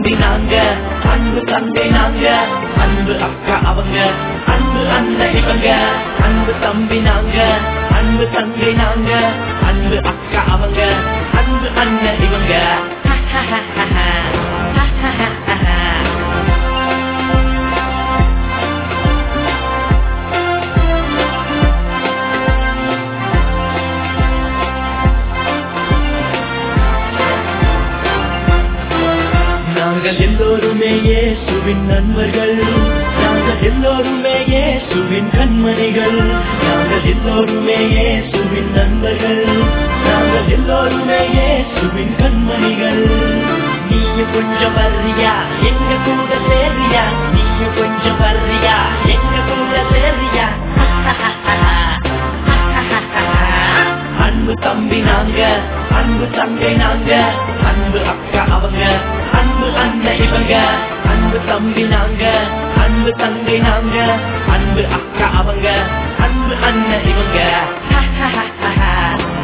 தம்பி நாங்க அன்பு தங்கை நாங்க அன்பு அக்கா அவங்க அன்பு அண்ணன் இவங்க அன்பு தம்பி நாங்க அன்பு தங்கை நாங்க அன்பு அக்கா அவங்க அன்பு அண்ணன் இவங்க நாங்கள் எல்லோருமே இயேசுவின் நண்பர்கள் நாங்கள் எல்லோருமே இயேசுவின் கண்மணிகள் நாங்கள் எல்லோருமே இயேசுவின் நண்பர்கள் நாங்கள் எல்லோருமே இயேசுவின் கண்மணிகள் நீயும் கொஞ்சம் வர்றியா எங்க கூட சேர்றியா நீயும் கொஞ்சம் வர்றியா எங்க கூட சேர்றியா அன்பு தம்பி நாங்க அன்பு தங்கை நாங்க அன்பு அக்கா அவங்க அன்பு அண்ணன் இவங்க அன்பு தம்பி நாங்க அன்பு தங்கை நாங்க அன்பு அக்கா அவங்க அன்பு அண்ணன் இவங்க